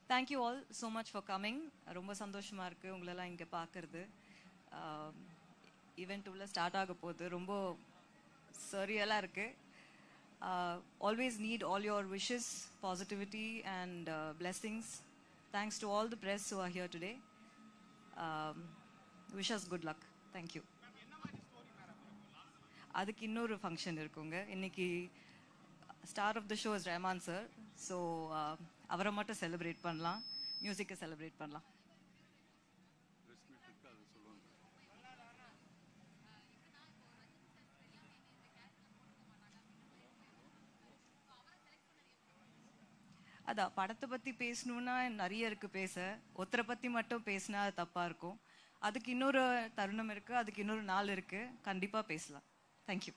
thank you all so much for coming ரொம்ப சந்தோஷமா இருக்கு உங்களெல்லாம் இங்கே பார்க்கறது ஈவெண்ட் உள்ள ஸ்டார்ட் ஆக போகுது ரொம்ப சரியலாக இருக்கு always need all your wishes positivity and blessings thanks to all the press who are here today wishes good luck thank you அதுக்கு இன்னொரு ஃபங்க்ஷன் இருக்குங்க இன்னைக்கு star of the show is Rahman sir so அவரை மட்டும் செலிப்ரேட் பண்ணலாம் மியூசிக்கை செலிப்ரேட் பண்ணலாம் அதான் படத்தை பத்தி பேசணும்னா நிறைய இருக்கு பேச ஒருத்தரை பத்தி மட்டும் பேசினா அது தப்பா இருக்கும் அதுக்கு இன்னொரு தருணம் இருக்கு அதுக்கு இன்னொரு நாள் இருக்கு கண்டிப்பா பேசலாம் தேங்க்யூ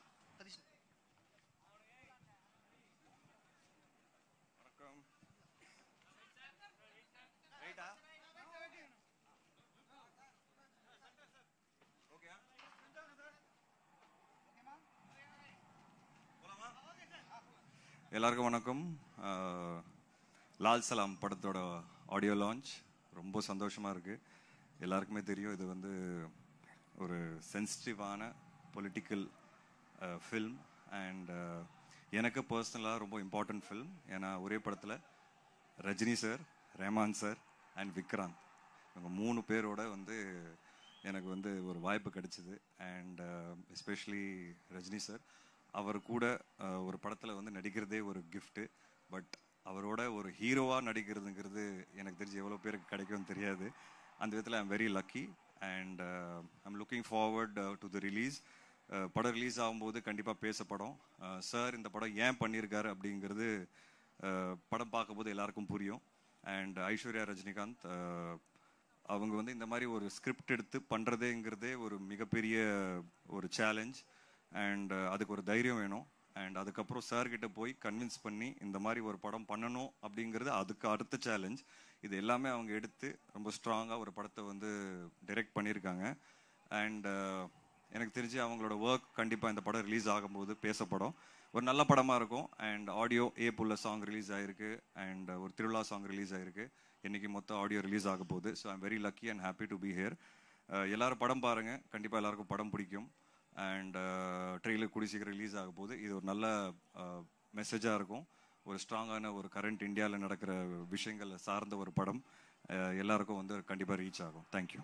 எல்லாருக்கும் வணக்கம் அஹ், லால் சலாம் படத்தோட ஆடியோ லான்ச் ரொம்ப சந்தோஷமா இருக்கு எல்லாருக்குமே தெரியும் இது வந்து ஒரு சென்சிட்டிவான பொலிட்டிக்கல் ஃபில்ம் அண்ட் எனக்கு பர்சனலாக ரொம்ப இம்பார்ட்டன்ட் ஃபில்ம் ஏன்னா ஒரே படத்தில் Rajini sir Rahman sir and Vikranth இவங்க மூணு பேரோட வந்து எனக்கு வந்து ஒரு வாய்ப்பு கிடைச்சிது அண்ட் எஸ்பெஷலி ரஜினி சார் அவர் கூட அஹ், ஒரு படத்தில் வந்து நடிக்கிறதே ஒரு கிஃப்ட்டு பட் அவரோட ஒரு ஹீரோவாக நடிக்கிறதுங்கிறது எனக்கு தெரிஞ்சு எவ்வளோ பேருக்கு கிடைக்கும்னு தெரியாது அந்த விதத்தில் I'm very lucky and I'm looking forward to the release படம் ரிலீஸ் ஆகும்போது கண்டிப்பாக பேசப்படும் சார் இந்த படம் ஏன் பண்ணியிருக்காரு அப்படிங்கிறது அஹ், படம் பார்க்கும்போது எல்லாருக்கும் புரியும் அண்ட் ஐஸ்வர்யா ரஜினிகாந்த் அஹ், அவங்க வந்து இந்த மாதிரி ஒரு ஸ்கிரிப்ட் எடுத்து பண்ணுறதேங்கிறதே ஒரு மிகப்பெரிய ஒரு சேலஞ்ச் அண்ட் அதுக்கு ஒரு தைரியம் வேணும் அண்ட் அதுக்கப்புறம் சார் கிட்ட போய் கன்வின்ஸ் பண்ணி இந்த மாதிரி ஒரு படம் பண்ணணும் அப்படிங்கிறது அதுக்கு அடுத்த சேலஞ்ச் இது எல்லாமே அவங்க எடுத்து ரொம்ப ஸ்ட்ராங்காக ஒரு படத்தை வந்து டைரக்ட் பண்ணியிருக்காங்க அண்ட் எனக்கு தெரிஞ்சு அவங்களோட ஒர்க் கண்டிப்பாக இந்த படம் ரிலீஸ் ஆகும்போது பேசப்படும் ஒரு நல்ல படமாக இருக்கும் அண்ட் ஆடியோ ஏ புள்ள சாங் ரிலீஸ் ஆயிருக்கு அண்ட் ஒரு திருவிழா சாங் ரிலீஸ் ஆயிருக்கு இன்னைக்கு மொத்தம் ஆடியோ ரிலீஸ் ஆக போகுது so I'm very lucky and happy to be here எல்லாரும் படம் பாருங்க கண்டிப்பாக எல்லாருக்கும் படம் பிடிக்கும் அண்ட் ட்ரெயிலர் கூடி சீக்கிரம் ரிலீஸ் ஆக போகுது இது ஒரு நல்ல மெசேஜாக இருக்கும் ஒரு ஸ்ட்ராங்கான ஒரு கரண்ட் இந்தியாவில் நடக்கிற விஷயங்களை சார்ந்த ஒரு படம் அஹ், எல்லாருக்கும் வந்து கண்டிப்பாக ரீச் ஆகும் தேங்க்யூ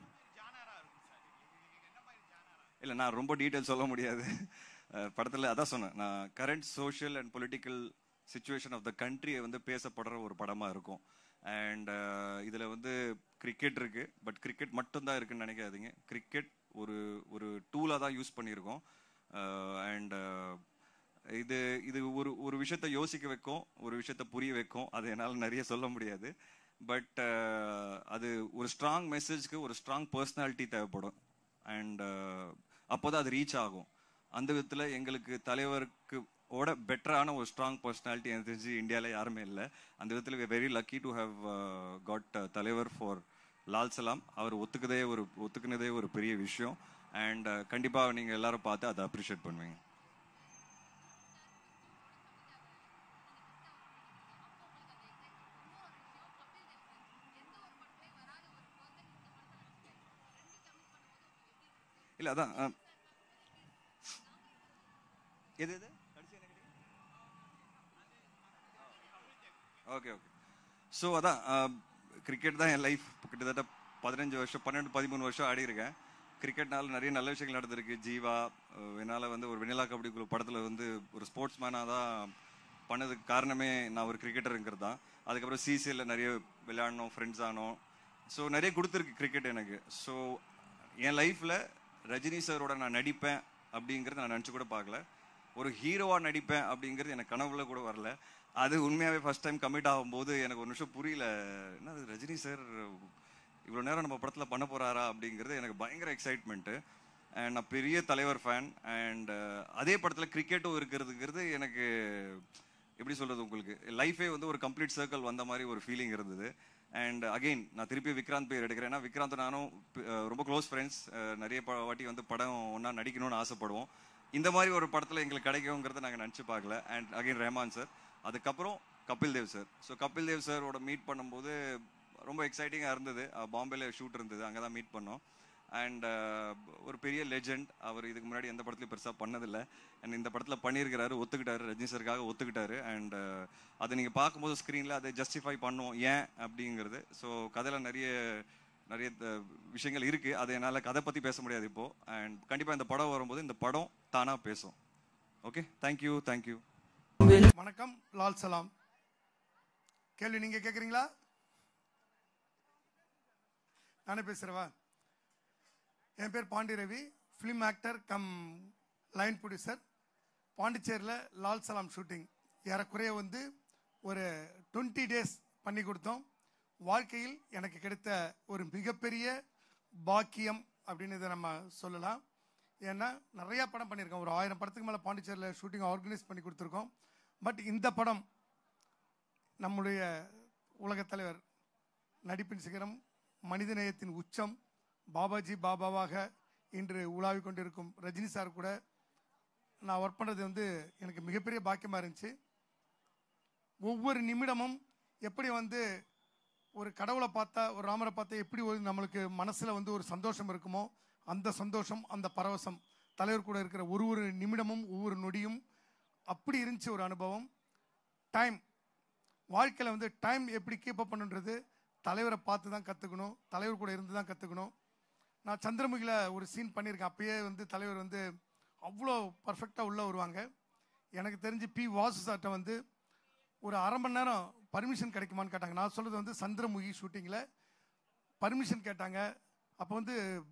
இல்லை நான் ரொம்ப டீட்டெயில் சொல்ல முடியாது அஹ், படத்துல அதான் சொன்னேன் நான் current social and political situation of the கண்ட்ரியை வந்து பேசப்படுற ஒரு படமா இருக்கும் அண்ட் இதுல வந்து கிரிக்கெட் இருக்கு பட் கிரிக்கெட் மட்டும்தான் இருக்குன்னு நினைக்காதீங்க கிரிக்கெட் ஒரு ஒரு டூலாக தான் யூஸ் பண்ணியிருக்கோம் அண்ட் இது இது ஒரு ஒரு விஷயத்த யோசிக்க வைக்கும் ஒரு விஷயத்த புரிய வைக்கும் அது என்னால் நிறைய சொல்ல முடியாது பட் அது ஒரு ஸ்ட்ராங் மெசேஜ்க்கு ஒரு ஸ்ட்ராங் பர்சனாலிட்டி தேவைப்படும் அண்ட் அப்போதான் அது ரீச் ஆகும் அந்த விதத்தில் எங்களுக்கு தலைவருக்கு ஓட பெட்டரான ஒரு ஸ்ட்ராங் பர்சனாலிட்டி எனக்கு தெரிஞ்சு இந்தியாவில் யாருமே இல்லை அந்த விதத்தில் very lucky to have got தலைவர் ஃபார் லால் சலாம் அவர் ஒத்துக்கதே ஒரு ஒத்துக்குனதே ஒரு பெரிய விஷயம் அண்ட் கண்டிப்பாக நீங்கள் எல்லாரும் பார்த்து அதை அப்ரிஷியேட் பண்ணுவீங்க இல்லை அதான் அஹ், எது எது ஓகே ஓகே ஸோ அதான் கிரிக்கெட் தான் என் லைஃப் கிட்டத்தட்ட பதினஞ்சு வருஷம் பன்னெண்டு பதிமூணு வருஷம் ஆடி இருக்கேன் கிரிக்கெட்னால நிறைய நல்ல விஷயங்கள் நடந்திருக்கு ஜீவா அஹ், என்னால வந்து ஒரு வெண்ணிலா கபடி குழு படத்துல வந்து ஒரு ஸ்போர்ட்ஸ் மேனாக தான் பண்ணதுக்கு காரணமே நான் ஒரு கிரிக்கெட்டருங்கிறது தான் அதுக்கப்புறம் சிசிஎல்ல நிறைய விளையாடணும் ஃப்ரெண்ட்ஸ் ஆனோம் ஸோ நிறைய கொடுத்துருக்கு கிரிக்கெட் எனக்கு ஸோ என் லைஃப்ல ரஜினி சாரோட நான் நடிப்பேன் அப்படிங்கறத நான் நினச்சி கூட பார்க்கல ஒரு ஹீரோவா நடிப்பேன் அப்படிங்கிறது எனக்கு கனவுல கூட வரல அது உண்மையாவே ஃபர்ஸ்ட் டைம் கமிட் ஆகும்போது எனக்கு ஒரு நிமிஷம் புரியல என்ன இது ரஜினி சார் இவ்வளோ நேரம் நம்ம படத்தில் பண்ண போறாரா அப்படிங்கிறது எனக்கு பயங்கர எக்ஸைட்மெண்ட்டு அண்ட் நான் பெரிய தலைவர் ஃபேன் அண்ட் அதே படத்தில் கிரிக்கெட்டும் இருக்கிறதுங்கிறது எனக்கு எப்படி சொல்றது உங்களுக்கு லைஃபே வந்து ஒரு கம்ப்ளீட் சர்க்கிள் வந்த மாதிரி ஒரு ஃபீலிங் இருந்தது அண்ட் அகைன் நான் திருப்பி விக்ராந்த் பேர் எடுக்கிறேன் ஏன்னா விக்ராந்த் நானும் அஹ், ரொம்ப க்ளோஸ் ஃப்ரெண்ட்ஸ் நிறைய ப- வாட்டி வந்து படம் ஒன்றா நடிக்கணும்னு ஆசைப்படுவோம் இந்த மாதிரி ஒரு படத்தில் எங்களுக்கு கிடைக்குங்கிறத நாங்கள் நினச்சி பார்க்கல அண்ட் அகைன் ரஹ்மான் சார் அதுக்கப்புறம் கபில் தேவ் சார் ஸோ கபில் தேவ் சாரோட மீட் பண்ணும்போது ரொம்ப எக்ஸைட்டிங்காக இருந்தது பாம்பேல ஷூட் இருந்தது அங்கே தான் மீட் பண்ணோம் அண்ட் ஒரு பெரிய லெஜெண்ட் அவர் இதுக்கு முன்னாடி எந்த படத்துலையும் பெருசாக பண்ணதில்லை அண்ட் இந்த படத்தில் பண்ணியிருக்கிறாரு ஒத்துக்கிட்டாரு ரஜினி சருக்காக ஒத்துக்கிட்டாரு அண்ட் அதை நீங்கள் பார்க்கும்போது ஸ்க்ரீனில் அதை ஜஸ்டிஃபை பண்ணுவோம் ஏன் அப்படிங்கிறது ஸோ கதையில் நிறைய நிறைய த- விஷயங்கள் இருக்கு அதை என்னால் கதை பற்றி பேச முடியாது இப்போ அண்ட் கண்டிப்பாக இந்த படம் வரும்போது இந்த படம் தானாக பேசும் ஓகே தேங்க்யூ தேங்க்யூ வணக்கம் லால் சலாம் கேள்வி நீங்க கேக்குறீங்களா நானே பேசுறவா என் பேர் Pandi Ravi film actor cum line producer பாண்டிச்சேரியில் லால் சலாம் ஷூட்டிங் ஏறக்குறைய வந்து ஒரு டுவெண்ட்டி டேஸ் பண்ணி கொடுத்தோம் வாழ்க்கையில் எனக்கு கிடைத்த ஒரு மிகப்பெரிய பாக்கியம் அப்படின்னு இதை நம்ம சொல்லலாம் ஏன்னா நிறையா படம் பண்ணியிருக்கோம் ஒரு ஆயிரம் படத்துக்கு மேலே பாண்டிச்சேரியில் ஷூட்டிங் ஆர்கனைஸ் பண்ணி கொடுத்துருக்கோம் பட் இந்த படம் நம்முடைய உலகத் தலைவர் நடிப்பின் சிகரம் மனிதநேயத்தின் உச்சம் பாபாஜி பாபாவாக இன்று உலாவிக் கொண்டிருக்கும் ரஜினி சார் கூட நான் ஒர்க் பண்ணுறது வந்து எனக்கு மிகப்பெரிய பாக்கியமாக இருந்துச்சு ஒவ்வொரு நிமிடமும் எப்படி வந்து ஒரு கடவுளை பார்த்தா ஒரு ராமரை பார்த்தா எப்படி ஒரு நம்மளுக்கு மனசில் வந்து ஒரு சந்தோஷம் இருக்குமோ அந்த சந்தோஷம் அந்த பரவசம் தலைவர் கூட இருக்கிற ஒரு ஒரு நிமிடமும் ஒவ்வொரு நொடியும் அப்படி இருந்துச்சு ஒரு அனுபவம் டைம் வாழ்க்கையில் வந்து டைம் எப்படி கீப் அப் பண்ணுன்றது தலைவரை பார்த்து தான் கற்றுக்கணும் தலைவர் கூட இருந்து தான் கற்றுக்கணும் நான் சந்திரமுகியில் ஒரு சீன் பண்ணியிருக்கேன் அப்பயே வந்து தலைவர் வந்து அவ்வளோ பர்ஃபெக்டாக உள்ளே வருவாங்க எனக்கு தெரிஞ்சு பி வாசு சார்ட்ட வந்து ஒரு அரை மணி நேரம் பர்மிஷன் கிடைக்குமான்னு கேட்டாங்க நான் சொல்கிறது வந்து சந்திரமுகி ஷூட்டிங்கில் பர்மிஷன் கேட்டாங்க அப்போ வந்து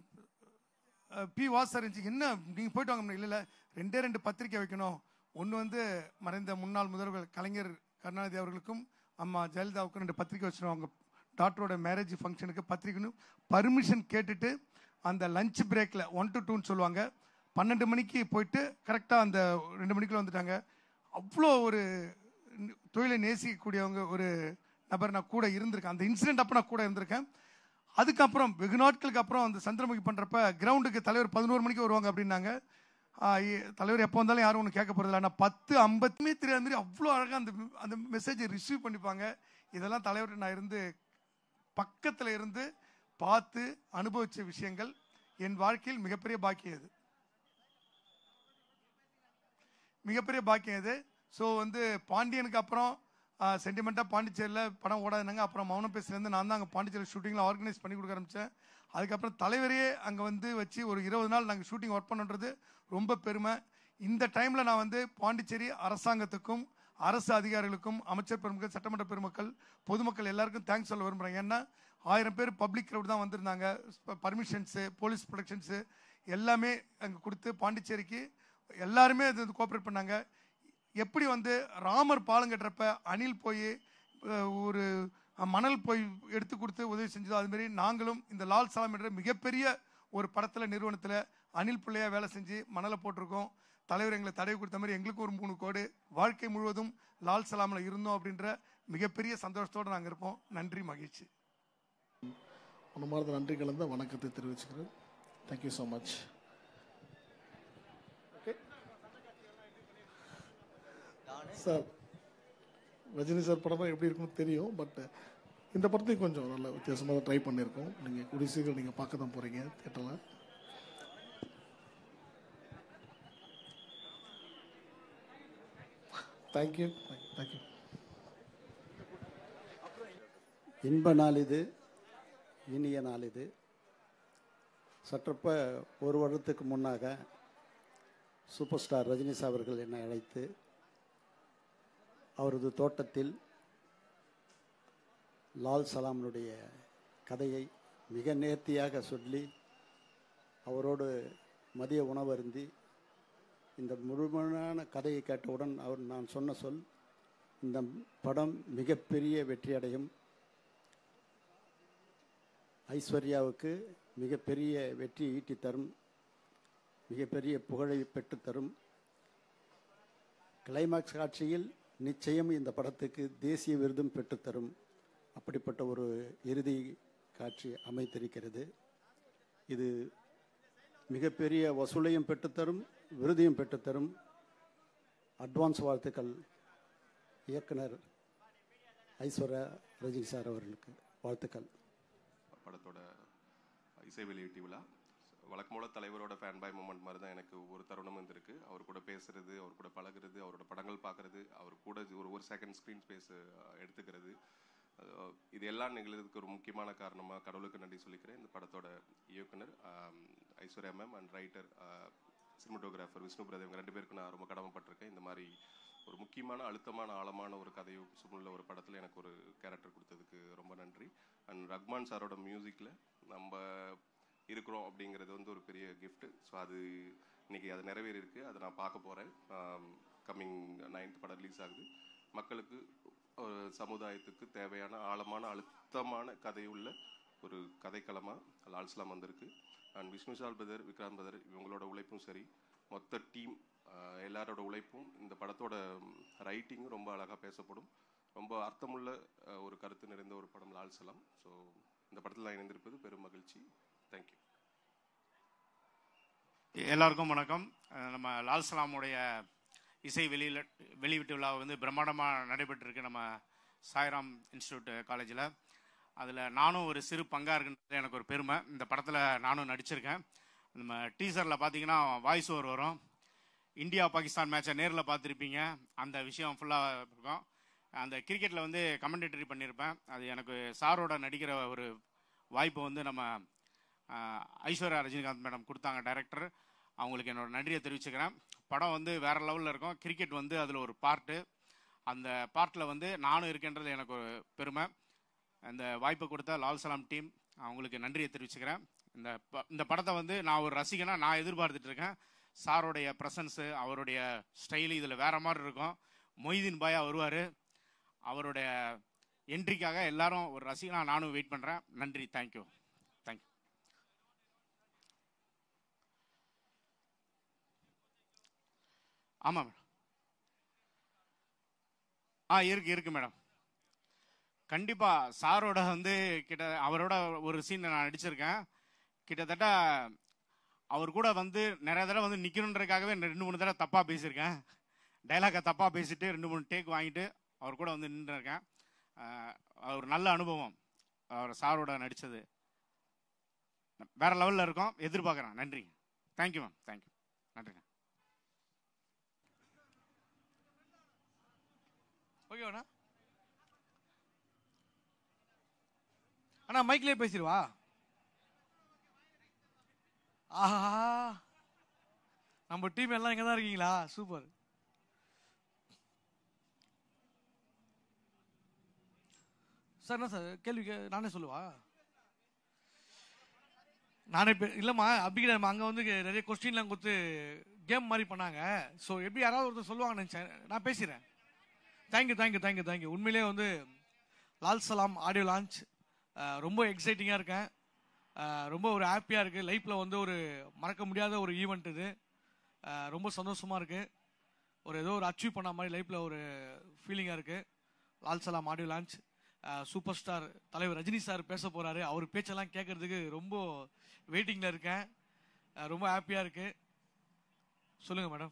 அஹ், பி வாஸ் சார் இருந்துச்சு என்ன நீங்கள் போயிட்டு வாங்க இல்லை இல்லை ரெண்டே ரெண்டு பத்திரிக்கை வைக்கணும் ஒன்று வந்து மறைந்த முன்னாள் முதல்வர் கலைஞர் கருணாநிதி அவர்களுக்கும் அம்மா ஜெயலலிதாவுக்கும் ரெண்டு பத்திரிக்கை வச்சிடும் அவங்க டாக்டரோட மேரேஜ் ஃபங்க்ஷனுக்கு பத்திரிக்கைன்னு பர்மிஷன் கேட்டுட்டு அந்த லஞ்ச் பிரேக்கில் ஒன் டு டூன்னு சொல்லுவாங்க பன்னெண்டு மணிக்கு போயிட்டு கரெக்டாக அந்த ரெண்டு மணிக்குள்ள வந்துட்டாங்க அவ்வளோ ஒரு ந- தொழிலை நேசிக்கக்கூடியவங்க ஒரு நபர் நான் கூட இருந்திருக்கேன் அந்த இன்சிடென்ட் அப்போ நான் கூட இருந்திருக்கேன் அதுக்கப்புறம் வெகு நாட்களுக்கு அப்புறம் அந்த சந்திரமுகி பண்ணுறப்ப கிரவுண்டுக்கு தலைவர் பதினோரு மணிக்கு வருவாங்க அப்படின்னாங்க ஆ, இ- தலைவர் எப்போ வந்தாலும் யாரும் ஒன்று கேட்க போகிறதில்ல ஆனால் பத்து ஐம்பத்துமே தெரியாத மாதிரி அவ்வளோ அழகாக அந்த அந்த மெசேஜை ரிசீவ் பண்ணிப்பாங்க இதெல்லாம் தலைவர் நான் இருந்து பக்கத்தில் இருந்து பார்த்து அனுபவிச்ச விஷயங்கள் என் வாழ்க்கையில் மிகப்பெரிய பாக்கியம் இது மிகப்பெரிய பாக்கியம் இது ஸோ வந்து பாண்டியனுக்கு அப்புறம் சென்டிமெண்ட்டாக பாண்டிச்சேரியில் படம் ஓடாதுனாங்க அப்புறம் மௌனம் பேசுலேருந்து நான் தான் அங்கே பாண்டிச்சேரி ஷூட்டிங்கில் ஆர்கனைஸ் பண்ணி கொடுக்க ஆரம்பித்தேன் அதுக்கப்புறம் தலைவரையே அங்கே வந்து வச்சு ஒரு இருபது நாள் நாங்கள் ஷூட்டிங் ஒர்க் பண்ணுன்றது ரொம்ப பெருமை இந்த டைமில் நான் வந்து பாண்டிச்சேரி அரசாங்கத்துக்கும் அரசு அதிகாரிகளுக்கும் அமைச்சர் பெருமக்கள் சட்டமன்ற பெருமக்கள் பொதுமக்கள் எல்லாருக்கும் தேங்க்ஸ் சொல்ல விரும்புகிறேன் ஏன்னா ஆயிரம் பேர் பப்ளிக் க்ரௌட் தான் வந்திருந்தாங்க பர்மிஷன்ஸு போலீஸ் ப்ரொடெக்ஷன்ஸு எல்லாமே அங்கே கொடுத்து பாண்டிச்சேரிக்கு எல்லாருமே இது கோஆப்ரேட் பண்ணாங்க எப்படி வந்து ராமர் பாலம் கட்டுறப்ப அணில் போய் அஹ், ஒரு அஹ், மணல் போய் எடுத்து கொடுத்து உதவி செஞ்சதோ அதுமாரி நாங்களும் இந்த லால் சலாம் என்ற மிகப்பெரிய ஒரு படத்தில் நிறுவனத்தில் அணில் பிள்ளையா வேலை செஞ்சு மணலை போட்டிருக்கோம் தலைவர் எங்களை தடவி கொடுத்த மாதிரி எங்களுக்கு ஒரு மூணு கோடு வாழ்க்கை முழுவதும் லால் சலாமில் இருந்தோம் அப்படின்ற மிகப்பெரிய சந்தோஷத்தோடு நாங்கள் இருப்போம் நன்றி மகிழ்ச்சி மனமார்ந்த நன்றி கலந்த வணக்கத்தை தெரிவிச்சுக்கிறேன் thank you so much sir Rajini sir படம் எப்படி இருக்கும்னு தெரியும் பட் இந்த படத்தையும் கொஞ்சம் நல்ல வித்தியாசமாக ட்ரை பண்ணியிருக்கோம் நீங்கள் கூடிய சீக்கிரம் நீங்கள் பார்க்க தான் போகிறீங்க தேட்டரில் தேங்க்யூ தேங்க்யூ இன்ப நாள் இது இனிய நாள் இது சற்றப்ப ஒரு வருடத்துக்கு முன்னாக சூப்பர் ஸ்டார் ரஜினி சார் அவர்கள் என்னை அழைத்து அவரது தோட்டத்தில் லால் சலாமனுடைய கதையை மிக நேர்த்தியாக சொல்லி அவரோடு மதிய உணவு அருந்தி இந்த முழுமையான கதையை கேட்டவுடன் அவர் நான் சொன்ன சொல் இந்த படம் மிகப்பெரிய வெற்றி அடையும் ஐஸ்வர்யாவுக்கு மிகப்பெரிய வெற்றி ஈட்டி தரும் மிகப்பெரிய புகழை பெற்றுத் தரும் கிளைமாக்ஸ் காட்சியில் நிச்சயம் இந்த படத்துக்கு தேசிய விருதும் பெற்றுத்தரும் அப்படிப்பட்ட ஒரு இறுதி காட்சி அமைத்திருக்கிறது இது மிகப்பெரிய வசூலையும் பெற்றுத்தரும் விருதையும் பெற்றுத்தரும் அட்வான்ஸ் வாழ்த்துக்கள் இயக்குனர் ஐஸ்வர்யா ரஜினி சார் அவர்களுக்கு வாழ்த்துக்கள் படத்தோட இசை வெளியீட்டு விழா வழக்கமோல தலைவரோட ஃபேன் பாய் மூமெண்ட் மாதிரி தான் எனக்கு ஒரு தருணம் இருந்திருக்கு அவர் கூட பேசுறது அவர் கூட பழகுறது அவரோட படங்கள் பார்க்கறது அவர் கூட ஒரு ஒரு செகண்ட் ஸ்க்ரீன் ஸ்பேஸ் எடுத்துக்கிறது அஹ், இது எல்லாம் நிகழ்றதுக்கு ஒரு முக்கியமான காரணமாக கடவுளுக்கு நன்றி சொல்லிக்கிறேன் இந்த படத்தோட இயக்குனர் ஆம், Aishwarya ma'am and writer cinematographer Vishnu Pradev இவங்க ரெண்டு பேருக்கு நான் ரொம்ப கடமைப்பட்டிருக்கேன் இந்த மாதிரி ஒரு முக்கியமான அழுத்தமான ஆழமான ஒரு கதையும் சுமுள்ள ஒரு படத்தில் எனக்கு ஒரு கேரக்டர் கொடுத்ததுக்கு ரொம்ப நன்றி அண்ட் ரஹ்மான் சாரோட மியூசிக்கில் நம்ம இருக்கிறோம் அப்படிங்கிறது வந்து ஒரு பெரிய கிஃப்ட் ஸோ அது இன்னைக்கு அது நிறைவேறியிருக்கு அதை நான் பார்க்க போகிறேன் கம்மிங் நைன்த் படம் ரிலீஸ் ஆகுது மக்களுக்கு ஒரு சமுதாயத்துக்கு தேவையான ஆழமான அழுத்தமான கதையுள்ள ஒரு கதைக்களமாக லால்ஸ்லாம் வந்திருக்கு and Vishnu Vishal brother Vikranth brother இவங்களோட உழைப்பும் சரி மொத்த டீம் எல்லாரோட உழைப்பும் இந்த படத்தோட ரைட்டிங்கும் ரொம்ப அழகாக பேசப்படும் ரொம்ப அர்த்தமுள்ள அஹ், ஒரு கருத்து நிறைந்த ஒரு படம் லால் சலாம் ஸோ இந்த படத்தில் நான் இணைந்திருப்பது பெரும் மகிழ்ச்சி தேங்க்யூ எல்லாருக்கும் வணக்கம் அஹ் நம்ம லால் சலாமுடைய இசை வெளியில வெளியீட்டு விழா வந்து பிரம்மாண்டமாக நடைபெற்றிருக்கு நம்ம சாய்ராம் இன்ஸ்டியூட் காலேஜில் அதில் நானும் ஒரு சிறு பங்காக இருக்குன்றது எனக்கு ஒரு பெருமை இந்த படத்தில் நானும் நடிச்சிருக்கேன் நம்ம டீசரில் பார்த்தீங்கன்னா வாய்ஸ் ஓவர் வரும் இந்தியா பாகிஸ்தான் மேட்சை நேரில் பார்த்துருப்பீங்க அந்த விஷயம் ஃபுல்லாக இருக்கும் அந்த கிரிக்கெட்டில் வந்து கமெண்டேட்டரி பண்ணியிருப்பேன் அது எனக்கு சாரோட நடிக்கிற ஒரு வாய்ப்பு வந்து நம்ம ஆஹ், ஐஸ்வர்யா ரஜினிகாந்த் மேடம் கொடுத்தாங்க டைரக்டர் அவங்களுக்கு என்னோட நன்றியை தெரிவிச்சுக்கிறேன் படம் வந்து வேற லெவலில் இருக்கும் கிரிக்கெட் வந்து அதில் ஒரு பார்ட்டு அந்த பார்ட்டில் வந்து நானும் இருக்கேன்றது எனக்கு ஒரு பெருமை அந்த வாய்ப்பு கொடுத்த லால் சலாம் டீம் அவங்களுக்கு நன்றியை தெரிவிச்சுக்கிறேன் இந்த ப- இந்த படத்தை வந்து நான் ஒரு ரசிகனா நான் எதிர்பார்த்துட்டு இருக்கேன் சாரோடைய ப்ரெசன்ஸு அவருடைய ஸ்டைலு இதில் வேற மாதிரி இருக்கும் மொய்தீன் பாயா வருவார் அவருடைய என்ட்ரிக்காக எல்லாரும் ஒரு ரசிகனா நானும் வெயிட் பண்ணுறேன் நன்றி தேங்க்யூ தேங்க்யூ ஆமாம் மேடம் ஆ இருக்கு இருக்கு மேடம் கண்டிப்பா சாரோட வந்து கிட்ட அவரோட ஒரு சீன் நான் நடிச்சிருக்கேன் கிட்டத்தட்ட அவர் கூட வந்து நிறைய தடவை வந்து நிக்கணுன்றதுக்காகவே ரெண்டு மூணு தடவை தப்பா பேசியிருக்கேன் டைலாக்கை தப்பா பேசிட்டு ரெண்டு மூணு டேக் வாங்கிட்டு அவர் கூட வந்து நின்றுருக்கேன் ஒரு நல்ல அனுபவம் அவர் சாரோட நடிச்சது வேற லெவல்ல இருக்கும் எதிர்பார்க்குறேன் நன்றி தேங்க்யூ மேம் தேங்க்யூ நன்றிங்க ஓகேவாண்ணா அண்ணா மைக்லயே பேசிடுவா ஆஹா நம்ம டீம் எல்லாம் இங்க தான் இருக்கீங்களா சூப்பர் சார் என்ன சார் கேள்வி கே- நானே சொல்லுவா நானே பே- இல்லம்மா அபிகிட்ட நம்ம அங்க வந்து நிறைய கொஸ்டின்லாம் கொடுத்து கேம் மாதிரி பண்ணாங்க ஸோ எப்படி யாராவது ஒருத்தர் சொல்லுவாங்கன்னு நினைச்சேன் நான் பேசுறேன் தேங்க்யூ தேங்க்யூ தேங்க்யூ தேங்க்யூ உண்மையிலேயே வந்து லால் சலாம் ஆடியோ லான்ச் ரொம்ப எக்ஸைட்டிங்காக இருக்கேன் அஹ், ரொம்ப ஒரு ஹாப்பியாக இருக்குது லைஃப்பில் வந்து ஒரு மறக்க முடியாத ஒரு ஈவெண்ட் இது அஹ், ரொம்ப சந்தோஷமாக இருக்குது ஒரு ஏதோ ஒரு அச்சீவ் பண்ண மாதிரி லைஃப்பில் ஒரு ஃபீலிங்காக இருக்குது லால் சலாம் ஆடியோ லான்ச் சூப்பர் ஸ்டார் தலைவர் ரஜினி சார் பேச போகிறாரு அவர் பேச்செல்லாம் கேட்கறதுக்கு ரொம்ப வெயிட்டிங்கில் இருக்கேன் அஹ், ரொம்ப ஹாப்பியாக இருக்குது சொல்லுங்கள் மேடம்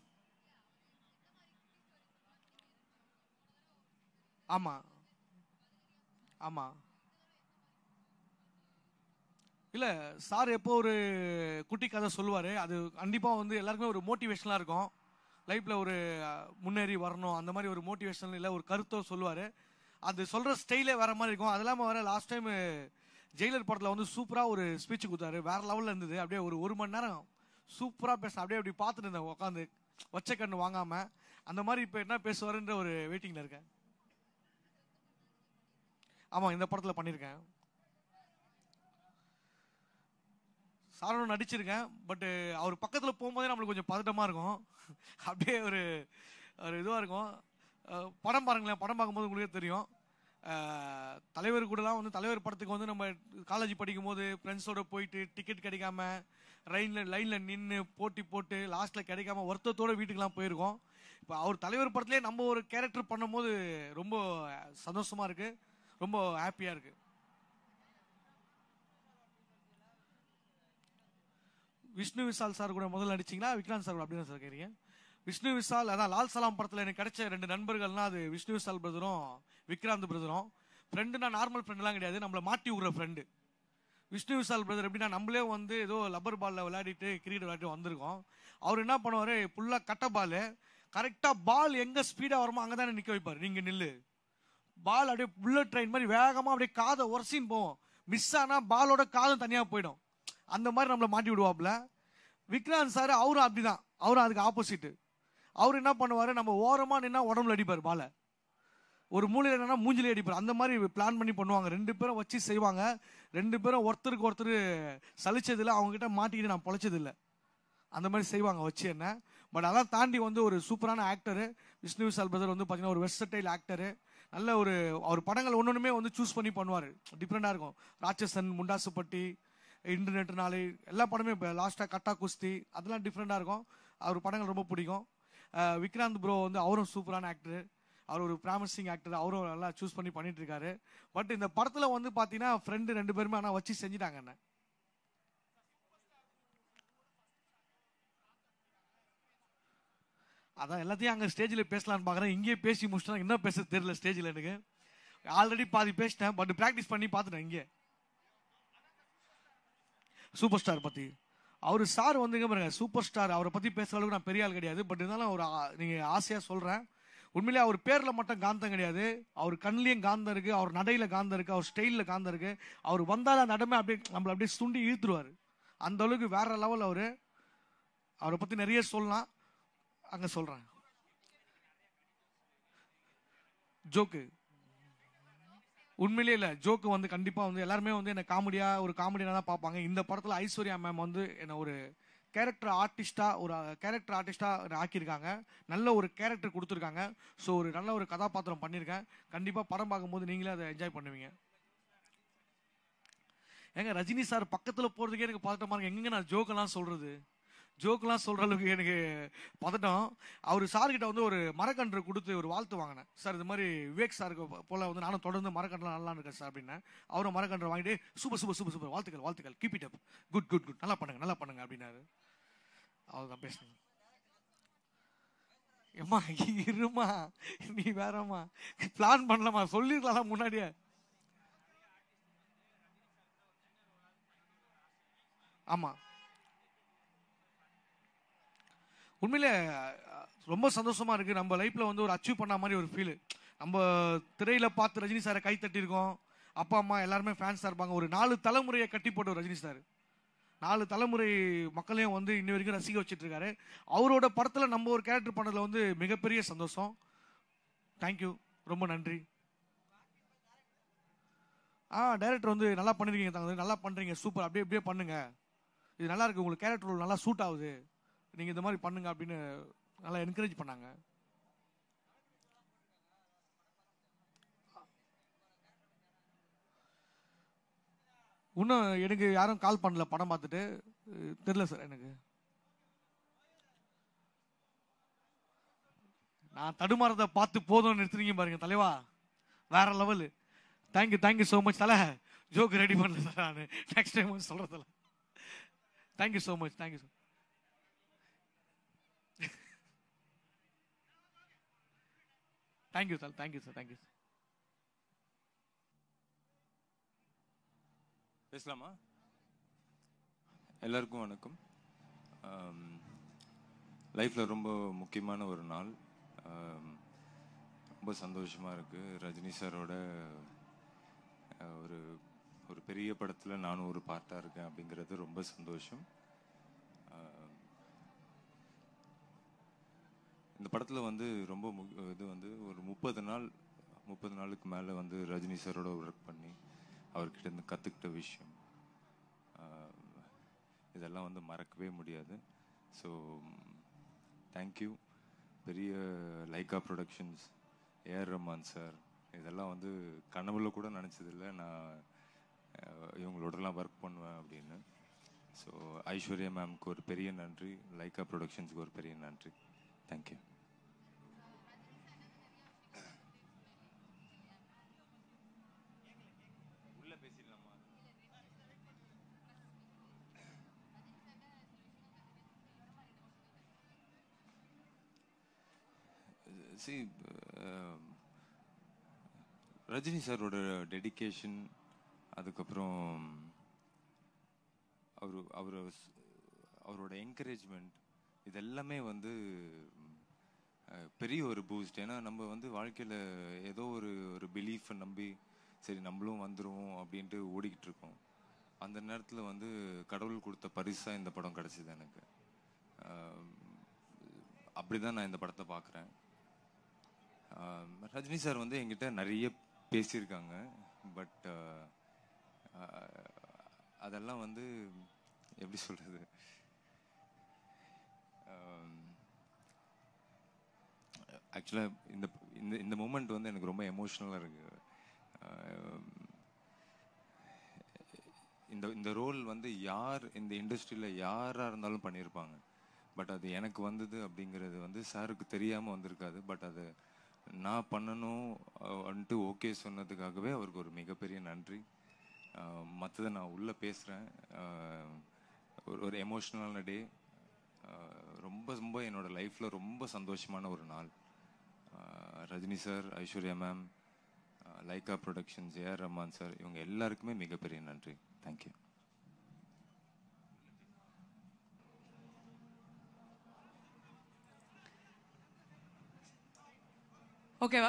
ஆமா ஆமா இல்ல சார் எப்போ ஒரு குட்டி கதை சொல்லுவாரு அது கண்டிப்பா வந்து எல்லாருக்குமே ஒரு மோட்டிவேஷனலா இருக்கும் லைஃப்ல ஒரு அஹ், முன்னேறி வரணும் அந்த மாதிரி ஒரு மோட்டிவேஷனல் இல்ல ஒரு கருத்தோ சொல்லுவாரு அது சொல்ற ஸ்டைலே வேற மாதிரி இருக்கும் அது இல்லாம வர லாஸ்ட் டைம் ஜெயிலர் படத்துல வந்து சூப்பரா ஒரு ஸ்பீச் கொடுத்தாரு வேற லெவல்ல இருந்தது அப்படியே ஒரு ஒரு மணி நேரம் சூப்பரா பேச அப்படியே அப்படி பார்த்துட்டு இருந்தேன் உட்காந்து வச்ச கண்ணு வாங்காம அந்த மாதிரி இப்ப என்ன பேசுவாருன்ற ஒரு வெயிட்டிங்ல இருக்கேன் ஆமா இந்த படத்துல பண்ணிருக்கேன் சாரோட நடிச்சிருக்கேன் பட் அவர் பக்கத்துல போகும்போதே நம்மளுக்கு கொஞ்சம் பதட்டமா இருக்கும் அப்படியே ஒரு ஒரு இதுவா இருக்கும் அஹ் படம் பாருங்களேன் படம் பார்க்கும்போது உங்களுக்கே தெரியும் அஹ் தலைவர் கூடலாம் வந்து தலைவர் படத்துக்கு வந்து நம்ம காலேஜ் படிக்கும் போது ஃப்ரெண்ட்ஸோட போயிட்டு டிக்கெட் கிடைக்காம லைன்ல லைன்ல நின்று போட்டி போட்டு லாஸ்ட்ல கிடைக்காம வருத்தத்தோட வீட்டுக்கெல்லாம் போயிருக்கோம் இப்போ அவர் தலைவர் படத்துலேயே நம்ம ஒரு கேரக்டர் பண்ணும்போது ரொம்ப சந்தோஷமா இருக்கு ரொம்ப ஹாப்பியா இருக்கு விஷ்ணு விஷால் சார் கூட முதல்ல நடிச்சீங்களா விக்ராந்த் சார் கூட அப்படின்னு சார் கேட்குறீங்க விஷ்ணு விஷால் அதான் லால் சலாம் படத்தில் எனக்கு கிடைச்ச ரெண்டு நண்பர்கள்னா அது விஷ்ணு விஷால் பிரதரும் விக்ராந்த் பிரதரும் ஃப்ரெண்டுனா நார்மல் ஃப்ரெண்ட்லாம் கிடையாது நம்மளை மாட்டி விடுற ஃப்ரெண்டு விஷ்ணு விஷால் பிரதர் எப்படின்னா நம்மளே வந்து ஏதோ லப்பர் பால்ல விளையாடிட்டு கிரிக்கெட் விளையாடிட்டு வந்திருக்கோம் அவர் என்ன பண்ணுவாரு ஃபுல்லா கட்ட பால் கரெக்டா பால் எங்க ஸ்பீடா வருமோ அங்க தானே நிக்க வைப்பாரு நீங்க நில்லு பால் அப்படியே புல்லட் ட்ரெயின் மாதிரி வேகமா அப்படியே காதை உரசின்னு போவோம் மிஸ் ஆனா பாலோட காதும் தனியா போயிடும் அந்த மாதிரி நம்மளை மாட்டி விடுவாப்ல விக்ராந்த் சார் அவரும் அப்படிதான் அவரும் அதுக்கு ஆப்போசிட் அவர் என்ன பண்ணுவாரு நம்ம ஓரமா நின்னா உடம்புல அடிப்பார் பாலை ஒரு மூலையில என்னன்னா மூஞ்சிலே அடிப்பார் அந்த மாதிரி பிளான் பண்ணி பண்ணுவாங்க ரெண்டு பேரும் வச்சு செய்வாங்க ரெண்டு பேரும் ஒருத்தருக்கு ஒருத்தர் சலிச்சதில்ல அவங்க கிட்ட மாட்டிக்கிட்டு நான் பொழைச்சது இல்ல அந்த மாதிரி செய்வாங்க வச்சு என்ன பட் அதான் தாண்டி வந்து ஒரு சூப்பரான ஆக்டர் விஷ்ணு விஷால் பிரதர் வந்து பார்த்தீங்கன்னா ஒரு வெஸ்டர்டைல் ஆக்டர் நல்ல ஒரு அவர் படங்கள் ஒன்னொன்றுமே வந்து சூஸ் பண்ணி பண்ணுவார் டிஃப்ரெண்டாக இருக்கும் ராட்சசன் முண்டாசுப்பட்டி இன்டர்நெட் நாளை எல்லா படமே இப்போ லாஸ்ட்டாக கட்டா குஸ்தி அதெல்லாம் டிஃப்ரெண்டாக இருக்கும் அவர் படங்கள் ரொம்ப பிடிக்கும் அஹ் விக்ராந்த் ப்ரோ வந்து அவரும் சூப்பரான ஆக்டர் அவர் ஒரு ப்ராமிசிங் ஆக்டர் அவரும் நல்லா சூஸ் பண்ணி பண்ணிட்டு இருக்காரு பட் இந்த படத்துல வந்து பாத்தீங்கன்னா ஃப்ரெண்டு ரெண்டு பேருமே ஆனா வச்சு செஞ்சுட்டாங்க என்ன அதான் எல்லாத்தையும் அங்க ஸ்டேஜ்ல பேசலாம்னு பாக்குறேன் இங்கேயே பேசி முடிச்சிட்டா என்ன பேச தெரியல ஸ்டேஜ்ல எனக்கு ஆல்ரெடி பாதி பேசிட்டேன் பட் பிராக்டிஸ் பண்ணி பார்த்துட்டேன் இங்கே சூப்பர் ஸ்டார் பத்தி அவர் சார் வந்துங்க பாருங்க சூப்பர் ஸ்டார் அவரை பத்தி பேசுற அளவுக்கு நான் பெரிய ஆள் கிடையாது பட் இருந்தாலும் ஒரு ஆ- நீங்க ஆசையா சொல்றேன் உண்மையிலே அவர் பேர்ல மட்டும் காந்தம் கிடையாது அவர் கண்ணிலையும் காந்தம் இருக்கு அவர் நடையில காந்தம் இருக்கு அவர் ஸ்டைல்ல காந்தம் இருக்கு அவர் வந்தாலும் அந்த இடமே அப்படியே நம்மள அப்படியே சுண்டி இழுத்துருவாரு அந்த அளவுக்கு வேற லெவல் அவரு அவரை பத்தி நிறைய சொல்லலாம் அங்க சொல்றேன் ஜோக்கு உண்மையிலே இல்ல ஜோக்கு வந்து கண்டிப்பா வந்து எல்லாருமே வந்து என்ன காமெடியா ஒரு காமெடியா தான் பார்ப்பாங்க இந்த படத்துல ஐஸ்வர்யா மேம் வந்து என்ன ஒரு கேரக்டர் ஆர்டிஸ்டா ஒரு கேரக்டர் ஆர்டிஸ்டா ஆக்கியிருக்காங்க நல்ல ஒரு கேரக்டர் கொடுத்துருக்காங்க ஸோ ஒரு நல்ல ஒரு கதாபாத்திரம் பண்ணியிருக்கேன் கண்டிப்பா படம் பார்க்கும்போது நீங்களே அதை என்ஜாய் பண்ணுவீங்க ஏங்க ரஜினி சார் பக்கத்துல போறதுக்கே எனக்கு பதட்டமா இருக்கு எங்க நான் ஜோக்கெல்லாம் சொல்றது ஜோக்கெல்லாம் சொல்ற அளவுக்கு எனக்கு பதட்டம் அவர் சார்கிட்ட வந்து ஒரு மரக்கன்று கொடுத்து ஒரு வாழ்த்து வாங்கினேன் சார் இது மாதிரி விவேக் சாருக்கு போ- போல வந்து நானும் தொடர்ந்து மரக்கன்றுலாம் நல்லா இருக்கேன் சார் அப்படின்னேன் அவரும் மரக்கன்று வாங்கிட்டு சூப்பர் சூப்பர் சூப்பர் சூப்பர் வாழ்த்துக்கள் வாழ்த்துக்கள் keep it up good good good நல்லா பண்ணுங்க நல்லா பண்ணுங்க அப்படின்னாரு அவர்தான் பேசுனேன் எம்மா இருமா நீ வேறம்மா பிளான் பண்ணலாமா சொல்லிருக்கலாம் முன்னாடியே ஆமா உண்மையிலே அஹ், ரொம்ப சந்தோஷமா இருக்கு நம்ம லைஃப்ல வந்து ஒரு அச்சீவ் பண்ண மாதிரி ஒரு ஃபீல் நம்ம திரையில பார்த்து ரஜினி சாரை கை தட்டியிருக்கோம் அப்பா அம்மா எல்லாருமே ஃபேன்ஸா இருப்பாங்க ஒரு நாலு தலைமுறையை கட்டி போட்ட ஒரு ரஜினி சார் நாலு தலைமுறை மக்களையும் வந்து இன்னி வரைக்கும் ரசிக்க வச்சிட்டு இருக்காரு அவரோட படத்துல நம்ம ஒரு கேரக்டர் பண்ணதுல வந்து மிகப்பெரிய சந்தோஷம் தேங்க்யூ ரொம்ப நன்றி ஆ டைரக்டர் வந்து நல்லா பண்ணிருக்கீங்க தங்க நல்லா பண்றீங்க சூப்பர் அப்படியே அப்படியே பண்ணுங்க இது நல்லா இருக்கு உங்களுக்கு கேரக்டர் ரோல் நல்லா சூட் ஆகுது நீங்க இந்த மாதிரி பண்ணுங்க அப்படின்னு நல்லா என்கரேஜ் பண்ணாங்க இன்னும் எனக்கு யாரும் கால் பண்ணல படம் பார்த்துட்டு அஹ் தெரியல சார் எனக்கு நான் தடுமாறத பார்த்து போதும்னு நிறுத்துறீங்க பாருங்க தலைவா வேற level thank you thank you so much தலை ஜோக் ரெடி பண்ணல சார் நான் நெக்ஸ்ட் டைம் வந்து சொல்றதில்ல thank you so much thank you so thank you sir thank you sir thank you sir பேசலாமா எல்லாருக்கும் வணக்கம் லைஃப்பில் ரொம்ப முக்கியமான ஒரு நாள் ஆம், ரொம்ப சந்தோஷமாக இருக்குது ரஜினி சாரோட அஹ், ஒரு ஒரு பெரிய படத்தில் நானும் ஒரு பார்ட்டாக இருக்கேன் அப்படிங்கிறது ரொம்ப சந்தோஷம் ஆம், இந்த படத்தில் வந்து ரொம்ப மு- இது வந்து ஒரு முப்பது நாள் முப்பது நாளுக்கு மேலே வந்து ரஜினி சாரோட ஒர்க் பண்ணி அவர்கிட்ட இருந்து கற்றுக்கிட்ட விஷயம் ஆஹ், இதெல்லாம் வந்து மறக்கவே முடியாது ஸோ தேங்க்யூ பெரிய லைகா ப்ரொடக்ஷன்ஸ் ஏஆர் ரஹ்மான் சார் இதெல்லாம் வந்து கனவுல கூட நினச்சதில்ல நான் ஆஹ், இவங்களோடலாம் ஒர்க் பண்ணுவேன் அப்படின்னு ஸோ ஐஸ்வர்யா மேம்க்கு ஒரு பெரிய நன்றி லைகா ப்ரொடக்ஷன்ஸ்க்கு ஒரு பெரிய நன்றி தேங்க்யூ உள்ள பேசிடலாமா சி ரஜினி சாரோட டெடிகேஷன் அதுக்கப்புறம் அவர் அவர் அவரோட என்கரேஜ்மெண்ட் இது எல்லாமே வந்து அஹ், பெரிய ஒரு பூஸ்ட் ஏன்னா நம்ம வந்து வாழ்க்கையில் ஏதோ ஒரு ஒரு பிலீஃபை நம்பி சரி நம்மளும் வந்துருவோம் அப்படின்ட்டு ஓடிக்கிட்டு இருக்கோம் அந்த நேரத்தில் வந்து கடவுள் கொடுத்த பரிசாக இந்த படம் கிடச்சிது எனக்கு அப்படி தான் நான் இந்த படத்தை பார்க்குறேன் ரஜினி சார் வந்து என்கிட்ட நிறைய பேசியிருக்காங்க பட் அதெல்லாம் வந்து எப்படி சொல்கிறது ஆக்சுவலாக இந்த இந்த இந்த மூமெண்ட் வந்து எனக்கு ரொம்ப எமோஷ்னலாக இருக்கு ஆம், இந்த இந்த ரோல் வந்து யார் இந்த இண்டஸ்ட்ரியில் யாராக இருந்தாலும் பண்ணியிருப்பாங்க பட் அது எனக்கு வந்தது அப்படிங்கிறது வந்து சாருக்கு தெரியாமல் வந்திருக்காது பட் அது நான் பண்ணணும் வந்துட்டு ஓகே சொன்னதுக்காகவே அவருக்கு ஒரு மிகப்பெரிய நன்றி மற்றதை நான் உள்ளே பேசுகிறேன் ஒரு ஒரு எமோஷ்னலான டே ரொம்ப ரொம்ப என்னோட லைஃப்பில் ரொம்ப சந்தோஷமான ஒரு நாள் ஆஹ் Rajini sir Aishwarya ma'am Lyca productions A R Rahman sir இவங்க எல்லாருக்குமே மிகப்பெரிய நன்றி தேங்க்யூ ஓகேவா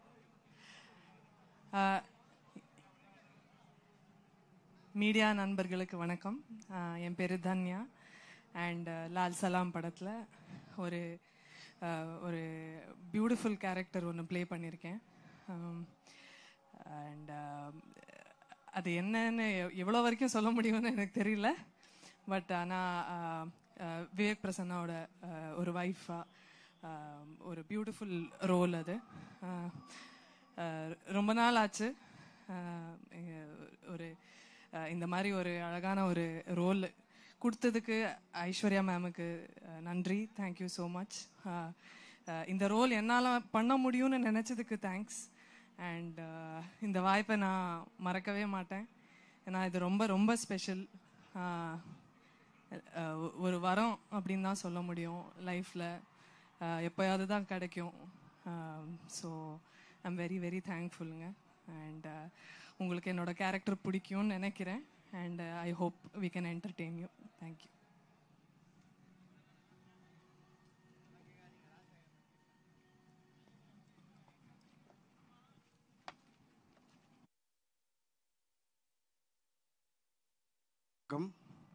மீடியா நண்பர்களுக்கு வணக்கம் ஆஹ் என் பேர் தன்யா அண்ட் லால் சலாம் படத்தில் ஒரு ஆஹ் ஒரு பியூட்டிஃபுல் கேரக்டர் ஒன்று ப்ளே பண்ணியிருக்கேன் அண்ட் அது என்னன்னு எவ்வளோ வரைக்கும் சொல்ல முடியும்னு எனக்கு தெரியல பட் ஆனால் விவேக் பிரசன்னாவோட ஆஹ் ஒரு ஒய்ஃபாக ஒரு பியூட்டிஃபுல் ரோல் அது ஆஹ் ஆஹ் ரொம்ப நாள் ஆச்சு ஆஹ் எங்க- ஒரு ஆஹ் இந்த மாதிரி ஒரு அழகான ஒரு ரோல் கொடுத்ததுக்கு ஐஸ்வர்யா மேமுக்கு நன்றி தேங்க்யூ ஸோ மச் இந்த ரோல் என்னால் பண்ண முடியும்னு நினச்சதுக்கு தேங்க்ஸ் அண்ட் இந்த வாய்ப்பை நான் மறக்கவே மாட்டேன் ஏன்னா இது ரொம்ப ரொம்ப ஸ்பெஷல் ஒரு வரம் அப்படின்னு தான் சொல்ல முடியும் லைஃப்பில் எப்போயாவது தான் கிடைக்கும் ஸோ ஐம் வெரி வெரி தேங்க்ஃபுல்லுங்க அண்ட் உங்களுக்கு என்னோட கேரக்டர் பிடிக்கும்னு நினைக்கிறேன் and I hope we can entertain you thank you வணக்கம்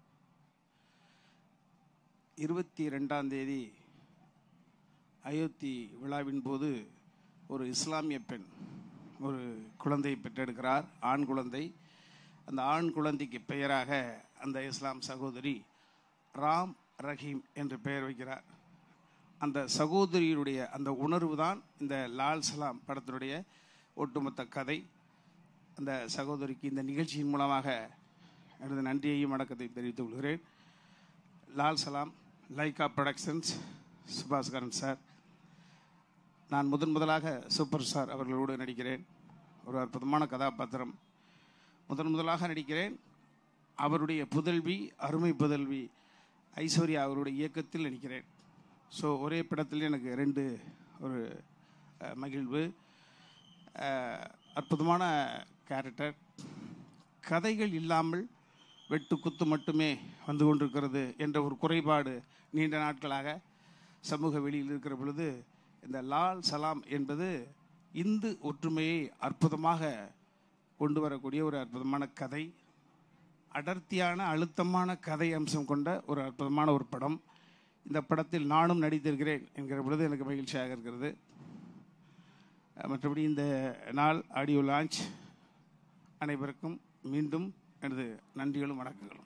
இருபத்தி ரெண்டாம் தேதி அயோத்தி விழாவின் போது ஒரு இஸ்லாமிய பெண் ஒரு குழந்தை பெற்றெடுக்கிறார் ஆண் குழந்தை அந்த ஆண் குழந்தைக்கு பெயராக அந்த இஸ்லாம் சகோதரி ராம் ரஹீம் என்று பெயர் வைக்கிறார் அந்த சகோதரியினுடைய அந்த உணர்வு தான் இந்த லால் சலாம் படத்தினுடைய ஒட்டுமொத்த கதை அந்த சகோதரிக்கு இந்த நிகழ்ச்சியின் மூலமாக எனது நன்றியையும் வணக்கத்தையும் தெரிவித்துக் கொள்கிறேன் லால் சலாம் லைகா ப்ரொடக்ஷன்ஸ் சுபாஸ்கரன் சார் நான் முதன் முதலாக சூப்பர் ஸ்டார் அவர்களோடு நடிக்கிறேன் ஒரு அற்புதமான கதாபாத்திரம் முதன் முதலாக நடிக்கிறேன் அவருடைய புதல்வி அருமை புதல்வி ஐஸ்வர்யா அவருடைய இயக்கத்தில் நடிக்கிறேன் ஸோ ஒரே படத்தில் எனக்கு ரெண்டு ஒரு அஹ், மகிழ்வு அஹ், அற்புதமான கேரக்டர் கதைகள் இல்லாமல் வெட்டு குத்து மட்டுமே வந்து கொண்டிருக்கிறது என்ற ஒரு குறைபாடு நீண்ட நாட்களாக சமூக வெளியில் இருக்கிற பொழுது இந்த லால் சலாம் என்பது இந்து ஒற்றுமையை அற்புதமாக கொண்டு வரக்கூடிய ஒரு அற்புதமான கதை அடர்த்தியான அழுத்தமான கதை அம்சம் கொண்ட ஒரு அற்புதமான ஒரு படம் இந்த படத்தில் நானும் நடித்திருக்கிறேன் என்கிற பொழுது எனக்கு மகிழ்ச்சியாக இருக்கிறது அஹ் மற்றபடி இந்த நாள் ஆடியோ லான்ச் அனைவருக்கும் மீண்டும் எனது நன்றிகளும் வணக்கங்களும்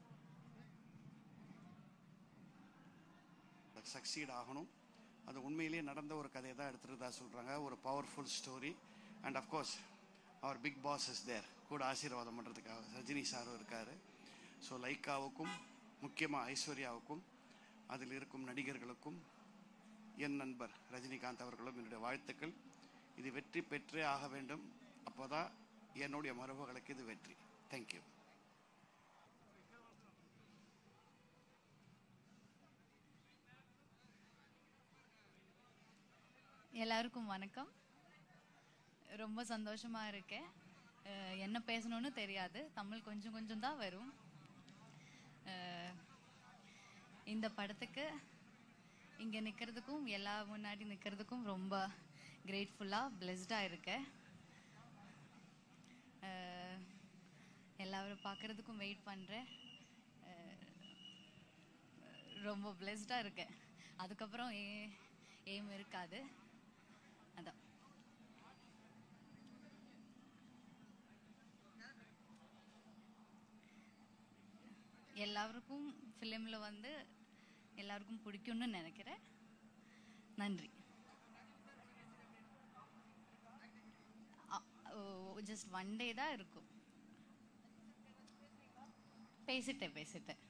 சக்சீட் ஆகணும் அது உண்மையிலேயே நடந்த ஒரு கதையை தான் எடுத்துருதா சொல்கிறாங்க ஒரு பவர்ஃபுல் ஸ்டோரி அண்ட் அஃப்கோர்ஸ் அவர் பிக் பாஸ் இஸ் தேர் கூட ஆசீர்வாதம் பண்ணுறதுக்காக ரஜினி சாரும் இருக்கார் ஸோ லைக்காவுக்கும் முக்கியமாக ஐஸ்வர்யாவுக்கும் அதில் இருக்கும் நடிகர்களுக்கும் என் நண்பர் ரஜினிகாந்த் அவர்களும் என்னுடைய வாழ்த்துக்கள் இது வெற்றி பெற்றே ஆக வேண்டும் அப்போ தான் என்னுடைய மரபுகளுக்கு இது வெற்றி தேங்க்யூ எல்லாருக்கும் வணக்கம் ரொம்ப சந்தோஷமா இருக்கேன் அஹ் என்ன பேசணும்னு தெரியாது தமிழ் கொஞ்சம் கொஞ்சம் தான் வரும் அஹ் இந்த படத்துக்கு இங்க நிக்கிறதுக்கும் எல்லா முன்னாடி நிக்கிறதுக்கும் ரொம்ப கிரேட்ஃபுல்லா பிளெஸ்டா இருக்கேன் அஹ் எல்லாரும் பார்க்கறதுக்கும் வெயிட் பண்றேன் அஹ் ரொம்ப பிளெஸ்டா இருக்கேன் அதுக்கப்புறம் ஏ ஏம் இருக்காது அதான் எல்லாருக்கும் ஃபிலிம்ல வந்து எல்லாருக்கும் பிடிக்கும்னு நினைக்கிறேன் நன்றி ஜஸ்ட் ஒன் டே தான் இருக்கும் பேசிட்டேன் பேசிட்டேன்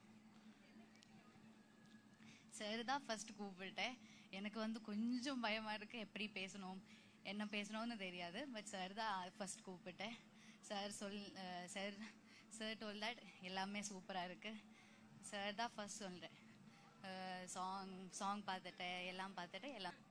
சார் தான் ஃபர்ஸ்ட் கூப்பிட்டேன் எனக்கு வந்து கொஞ்சம் பயமா இருக்கு எப்படி பேசணும் என்ன பேசணும்னு தெரியாது பட் சார் தான் ஃபர்ஸ்ட் கூப்பிட்டேன் சார் சொல் சார் சார் டோல் தட் எல்லாமே சூப்பராக இருக்கு சார் தான் ஃபர்ஸ்ட் சொல்கிறேன் சாங் சாங் பார்த்துட்டேன் எல்லாம் பார்த்துட்டு எல்லாம்